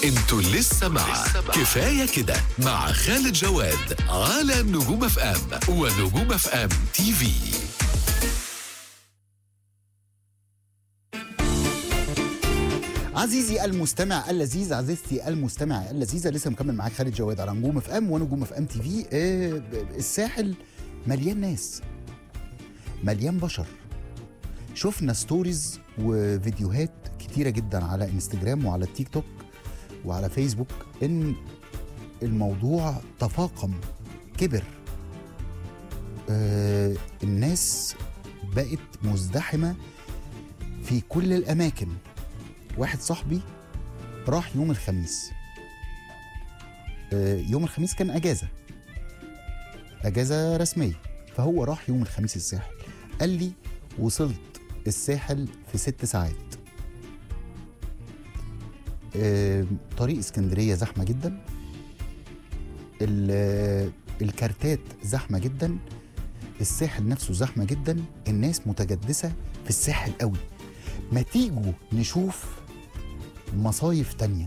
انتوا لسه مع كفايه كده مع خالد جواد على نجوم اف ام ونجوم اف ام تي في عزيزي المستمع اللذيذ عزيزتي المستمع اللذيذه لسه مكمل معاك خالد جواد على نجوم اف ام ونجوم اف ام تي في آه، ب- الساحل مليان ناس مليان بشر شفنا ستوريز وفيديوهات كتيره جدا على انستجرام وعلى التيك توك وعلى فيسبوك ان الموضوع تفاقم كبر آه الناس بقت مزدحمه في كل الاماكن واحد صاحبي راح يوم الخميس آه، يوم الخميس كان اجازه اجازه رسميه فهو راح يوم الخميس الساحل قال لي وصلت الساحل في ست ساعات آه، طريق اسكندريه زحمه جدا ال- الكارتات زحمه جدا الساحل نفسه زحمه جدا الناس متجدسه في الساحل قوي ما تيجوا نشوف مصايف تانية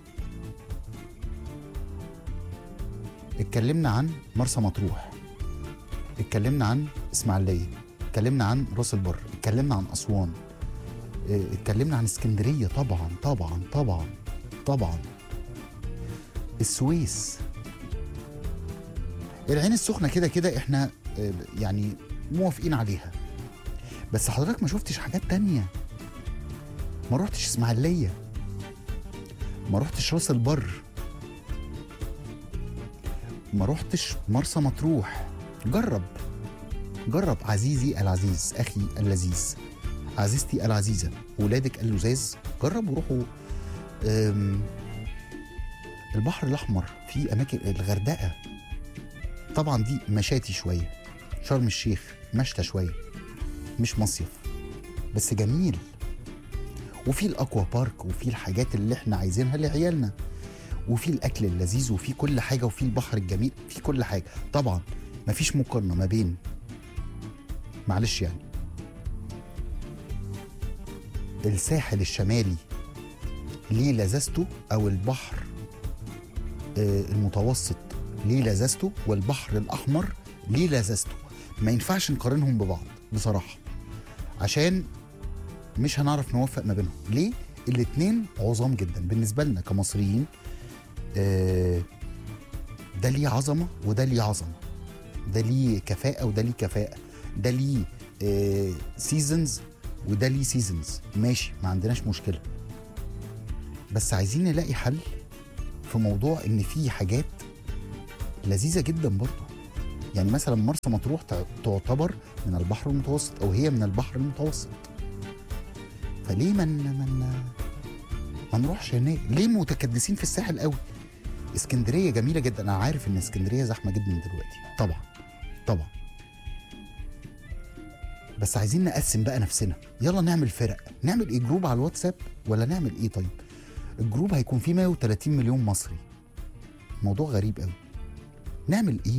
اتكلمنا عن مرسى مطروح اتكلمنا عن اسماعيلية اتكلمنا عن راس البر اتكلمنا عن أسوان اه، اتكلمنا عن اسكندرية طبعا طبعا طبعا طبعا السويس العين السخنة كده كده احنا اه، يعني موافقين عليها بس حضرتك ما شفتش حاجات تانية ما رحتش اسماعيليه ما رحتش راس البر ما رحتش مرسى مطروح جرب جرب عزيزي العزيز اخي اللذيذ عزيزتي العزيزه ولادك اللزاز جربوا روحوا أم، البحر الاحمر في اماكن الغردقه طبعا دي مشاتي شويه شرم الشيخ مشتى شويه مش مصيف بس جميل وفي الاكوا بارك وفي الحاجات اللي احنا عايزينها لعيالنا وفي الاكل اللذيذ وفي كل حاجه وفي البحر الجميل في كل حاجه طبعا مفيش مقارنه ما بين معلش يعني الساحل الشمالي ليه لذته او البحر آه، المتوسط ليه لذته والبحر الاحمر ليه لذته ما ينفعش نقارنهم ببعض بصراحه عشان مش هنعرف نوفق ما بينهم ليه الاتنين عظام جدا بالنسبه لنا كمصريين آه، ده ليه عظمه وده ليه عظمه ده ليه كفاءه وده ليه كفاءه ده ليه سيزونز وده ليه سيزونز ماشي ما عندناش مشكله بس عايزين نلاقي حل في موضوع ان في حاجات لذيذه جدا برضه يعني مثلا مرسى مطروح تع- تعتبر من البحر المتوسط او هي من البحر المتوسط فليه من من ما نروحش هناك ليه متكدسين في الساحل قوي اسكندريه جميله جدا انا عارف ان اسكندريه زحمه جدا دلوقتي طبعا طبعا بس عايزين نقسم بقى نفسنا يلا نعمل فرق نعمل ايه جروب على الواتساب ولا نعمل ايه طيب الجروب هيكون فيه 130 مليون مصري موضوع غريب قوي نعمل ايه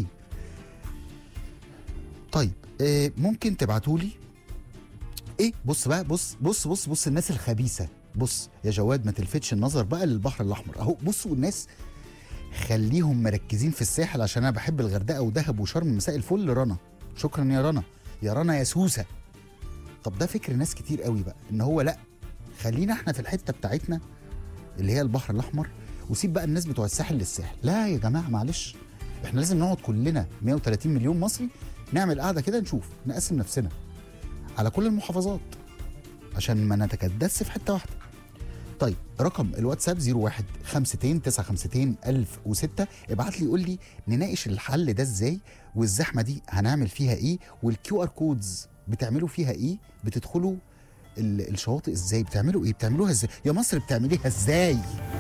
طيب آه ممكن تبعتوا لي ايه بص بقى بص بص بص بص الناس الخبيثه بص يا جواد ما تلفتش النظر بقى للبحر الاحمر اهو بصوا الناس خليهم مركزين في الساحل عشان انا بحب الغردقه ودهب وشرم مساء الفل رنا شكرا يا رنا يا رنا يا سوسه طب ده فكر ناس كتير قوي بقى ان هو لا خلينا احنا في الحته بتاعتنا اللي هي البحر الاحمر وسيب بقى الناس بتوع الساحل للساحل لا يا جماعه معلش احنا لازم نقعد كلنا 130 مليون مصري نعمل قاعده كده نشوف نقسم نفسنا على كل المحافظات عشان ما نتكدس في حته واحده طيب رقم الواتساب 01 52 952 1006 ابعت لي قول لي نناقش الحل ده ازاي والزحمه دي هنعمل فيها ايه والكيو ار كودز بتعملوا فيها ايه بتدخلوا ال- الشواطئ ازاي بتعملوا ايه بتعملوها ازاي يا مصر بتعمليها ازاي